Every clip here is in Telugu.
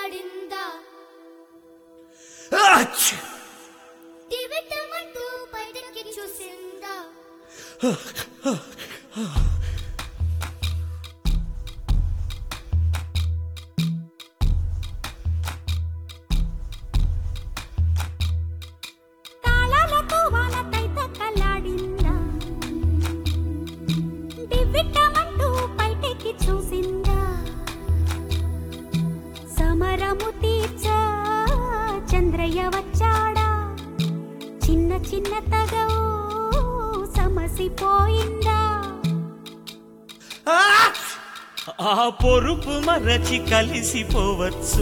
తైతక్కలాడిందా ఆచ్! దివిటమంటూ బయటికి చూసిందా తాళాలతో వాన తైతక్కలాడిందా దివ్విట్టమంటూ బయటికి చూసిందా సమరము తీర్చా చంద్రయ్య వచ్చాడా చిన్న చిన్న తగవు సమసిపోయిందా ఆచ్! ఆ పొరుపు మరచి కలిసిపోవచ్చు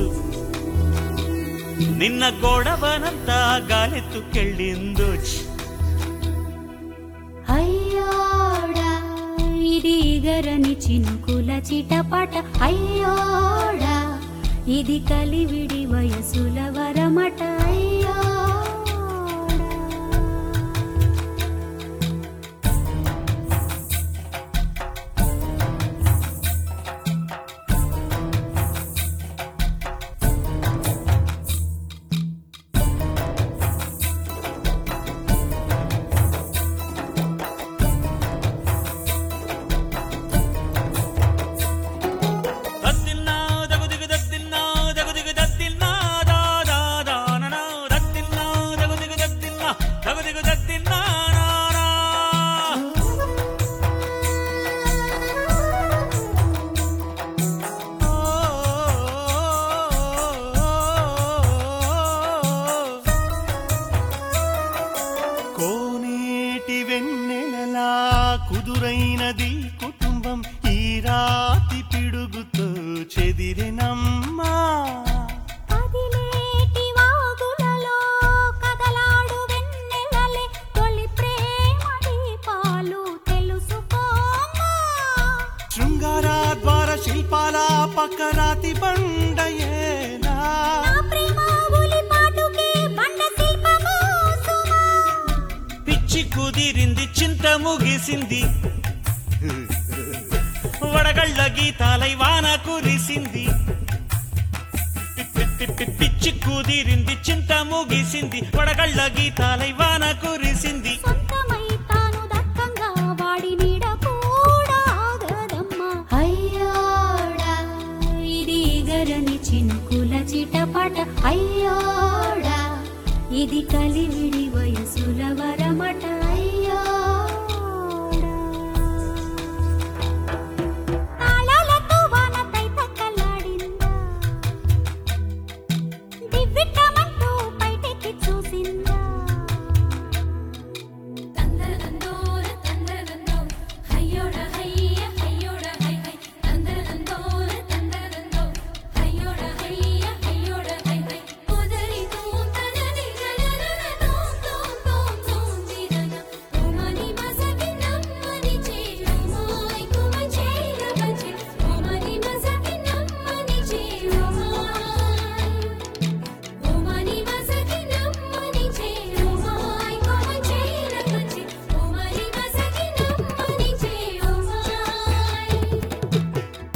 నిన్న గొడవనంతా గాలెత్తుకెళ్ళిందో అయ్యోడా ఇది గరని చినుకుల చిటపట అయ్యోడా ఇది కలివిడి వయసుల వరమట అయ్యోడా దద్దిల్నా దగుదిగు దద్దిల్నా దగుదిగు దద్దిల్నా దా దా దా ననా దద్దిల్నా దగుదిగు దద్దిల్నా దగుదిగు దద్దిల్నా నా నా కోనేటి వెన్నెలలా కుదురైనది కుటుంబం ఈ రాతి పిడుగుతో చెదిరినమ్మా కదిలేటి వాగులలో కదలాడు వెన్నెలలే తొలి ప్రేమ దీపాలు తెలుసుకోమా శృంగార ద్వార శిల్పాల పక్క రాతి బండయేలా నా ప్రేమ ఉలిపాటుకే బండ శిల్పము సుమా పిచ్చి కుదిరింది చింత ముగిసింది వడగళ్ళ గీతాలై వాన కురిసింది పి- పి- పి- పిచ్చి కుదిరింది చింత ముగిసింది వడగళ్ళ గీతాలై వాన కురిసింది సొంతమై తాను దక్కంగా వాడి నీడ కూడా ఆగదమ్మా అయ్యోడా ఇది గరని చినుకుల చిటపట అయ్యోడా ఇది కలివిడి వయసుల వరమట అయ్యోడా తాళాలతో వాన తైతక్కలాడిందా దివ్విట్టమంటూ బయటికి చూసిందా తందరదందోర తందరదందో హయ్యోడ హయ్య హయ్యోడ హై హై తందరదందోర తందరదందో హయ్యోడ హయ్య హయ్యోడ హై హై ఉదరి తూంతనది గలరన తోం తోం తోం తోం దిరన ఓమని మసకి నమ్మని చేరుమాయ్ కుమ చేర బజే ఓమని మసకి నమ్మని చేరుమాయ్ ఓమని మసకి నమ్మని చేరుమాయ్ కుమ చేర బజే ఓమని మసకి నమ్మని చేరుమాయ్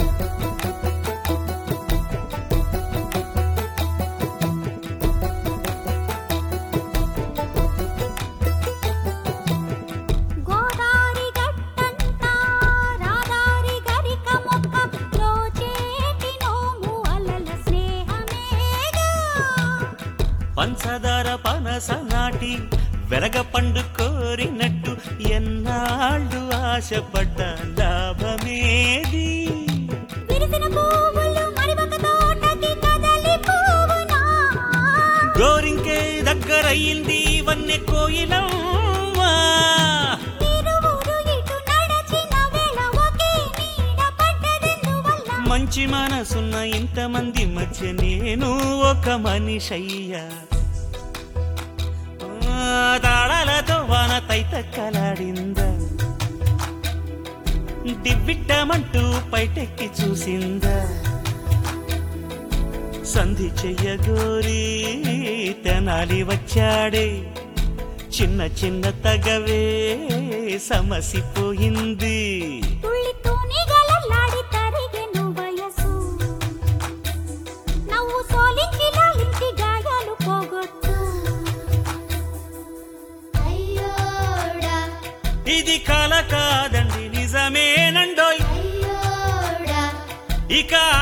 గోదారి గట్టంతా రాదారి గరిక మొక్క లోచేటి నోము అలల స్నేహమేగా పంచదార పనస నాటి వెలగ పండు కోరినట్టు ఎన్నాళ్ళు ఆశపడ్డ లాభమేది విరిసిన పువ్వులు మరి ఒక తోటకి కదలి పువ్వునా గోరింకే దగ్గరయ్యింది వన్నె కోయిలమ్మా ఇరువురు ఇటు నడచిన వేళ ఒకే నీడ పడ్డదెందువల్ల మంచి మనసున్న ఇంతమంది మధ్య నేను ఒక మనిషయ్యా ఆ, తాళాలతో వాన తైతక్కలాడిందా దివ్విట్టమంటూ పైటెక్కి చూసిందా సంధి చెయ్యగోరి తెనాలి వచ్చాడే చిన్న చిన్న తగవే సమసిపోయింది తుళ్ళి తూనిగలల్లాడి తరిగెను వయసు నవ్వు సో కాదండి నిజమేనండోయ్ అయ్యోడా ఇక